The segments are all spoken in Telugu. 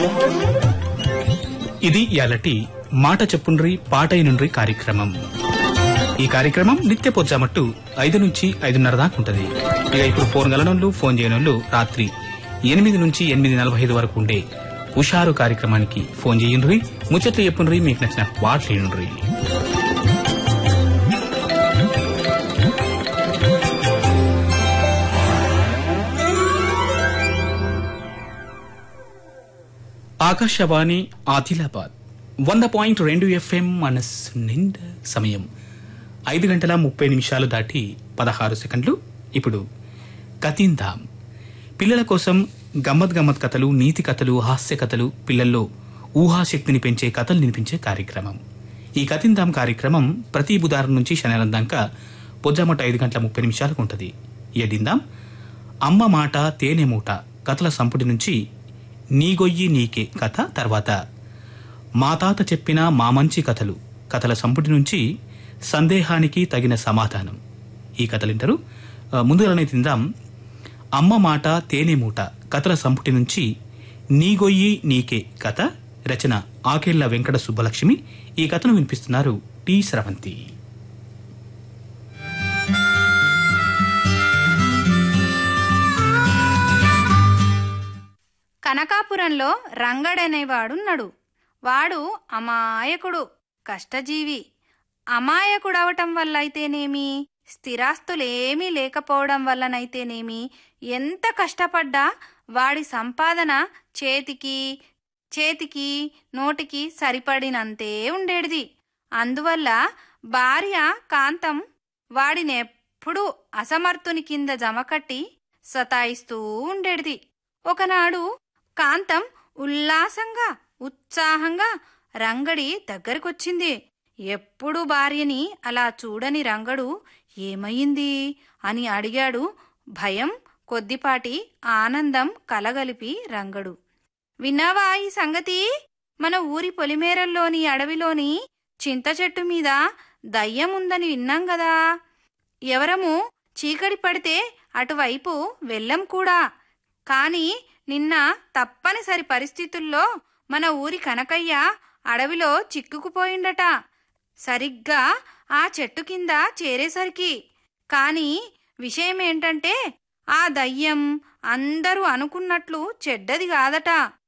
ఇది ఇయాలటి మాట చెప్పుండ్రి పాటైనుండ్రి కార్యక్రమం ఈ కార్యక్రమం నిత్య పొచ్చామట్టు ఐదు నుంచి ఐదున్నర దాకా ఉంటది ఇక ఇప్పుడు ఫోన్ గలనోళ్ళు ఫోన్ చేయనోళ్ళు రాత్రి ఎనిమిది నుంచి ఎనిమిది నలభై ఐదు వరకు ఉండే హుషారు కార్యక్రమానికి ఫోన్ చేయండ్రి ముచ్చట్లు చెప్పుండ్రి మీకు నచ్చిన పాటలు వినుండ్రి ఆకాశవాణి ఆదిలాబాద్ వంద పాయింట్ రెండు ఎఫ్ఎం మనస్సు నిండా సమయం ఐదు గంటల ముప్పై నిమిషాలు దాటి పదహారు సెకండ్లు ఇప్పుడు కతిందాం పిల్లల కోసం గమ్మత్ గమ్మత్ కథలు నీతి కథలు హాస్య కథలు పిల్లల్లో ఊహాశక్తిని పెంచే కథలు వినిపించే కార్యక్రమం ఈ కతిందాం కార్యక్రమం ప్రతి బుధవారం నుంచి శనివారం దాకా పొద్దుమట ఐదు గంటల ముప్పై నిమిషాలకు ఉంటుంది ఎడిందాం అమ్మ మాట తేనె మూట కథల సంపుటి నుంచి నీగొయ్యి నీకే కథ తర్వాత మా తాత చెప్పిన మా మంచి కథలు కథల సంపుటి నుంచి సందేహానికి తగిన సమాధానం ఈ కథలింటారు ఆ, ముందుగానే తిందాం అమ్మ మాట తేనె మూట కథల సంపుటి నుంచి నీగొయ్యి నీకే కథ రచన ఆకేళ్ల వెంకట సుబ్బలక్ష్మి ఈ కథను వినిపిస్తున్నారు టి స్రవంతి కనకాపురంలో రంగడనేవాడున్నాడు వాడు అమాయకుడు కష్టజీవి అమాయకుడవటం వల్ల అయితేనేమి స్థిరాస్తులేమీ లేకపోవడం వల్లనైతేనేమి ఎంత కష్టపడ్డా వాడి సంపాదన చేతికి చేతికి నోటికి సరిపడినంతే ఉండేటిది అందువల్ల భార్య కాంతం వాడినెప్పుడూ అసమర్థుని కింద జమకట్టి సతాయిస్తూ ఉండేటిది ఒకనాడు కాంతం ఉల్లాసంగా ఉత్సాహంగా రంగడి దగ్గరకొచ్చింది ఎప్పుడు భార్యని అలా చూడని రంగడు ఏమయ్యింది అని అడిగాడు భయం కొద్దిపాటి ఆనందం కలగలిపి రంగడు విన్నావా ఈ సంగతి మన ఊరి పొలిమేరల్లోని అడవిలోని చింత చెట్టు మీద దయ్యం ఉందని విన్నాం గదా ఎవరము చీకటి పడితే అటువైపు వెళ్ళం కూడా కాని నిన్న తప్పనిసరి పరిస్థితుల్లో మన ఊరి కనకయ్య అడవిలో చిక్కుకుపోయిండట సరిగ్గా ఆ చెట్టు కింద చేరేసరికి కాని విషయమేంటంటే ఆ దయ్యం అందరూ అనుకున్నట్లు చెడ్డది కాదట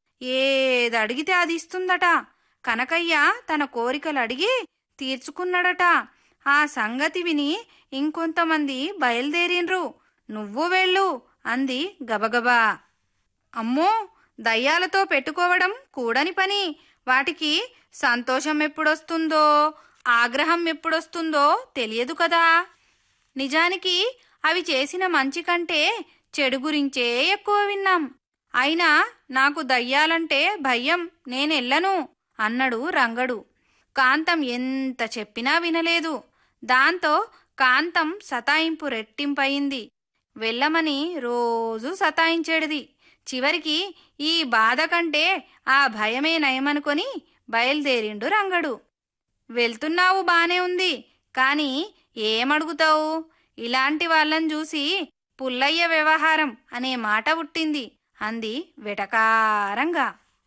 ఏదడిగితే అది ఇస్తుందట కనకయ్య తన కోరికలు అడిగి తీర్చుకున్నాడట ఆ సంగతి విని ఇంకొంతమంది బయలుదేరిండ్రు నువ్వు వెళ్ళు అంది గబగబా అమ్మో దయ్యాలతో పెట్టుకోవడం కూడని పని వాటికి సంతోషం ఎప్పుడొస్తుందో ఆగ్రహం ఎప్పుడొస్తుందో తెలియదు కదా నిజానికి అవి చేసిన మంచి కంటే చెడు గురించే ఎక్కువ విన్నాం అయినా నాకు దయ్యాలంటే భయం నేనెళ్ళను అన్నడు రంగడు కాంతం ఎంత చెప్పినా వినలేదు దాంతో కాంతం సతాయింపు రెట్టింపయింది వెళ్ళమని రోజూ సతాయించేడిది చివరికి ఈ బాధ కంటే ఆ భయమే నయమనుకొని బయలుదేరిండు రంగడు వెళ్తున్నావు బానే ఉంది కాని ఏమడుగుతావు ఇలాంటి వాళ్ళని చూసి పుల్లయ్య వ్యవహారం అనే మాట పుట్టింది అంది వెటకారంగా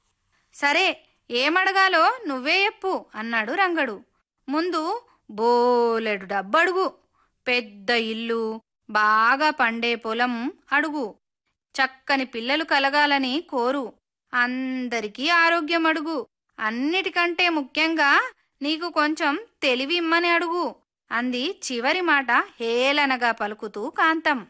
సరే ఏమడగాలో నువ్వే చెప్పు అన్నాడు రంగడు ముందు బోలెడు డబ్బడుగు పెద్ద ఇల్లు బాగా పండే పొలం అడుగు చక్కని పిల్లలు కలగాలని కోరు అందరికీ ఆరోగ్యం అడుగు అన్నిటికంటే ముఖ్యంగా నీకు కొంచెం తెలివి ఇమ్మని అడుగు అంది చివరి మాట హేళనగా పలుకుతూ కాంతం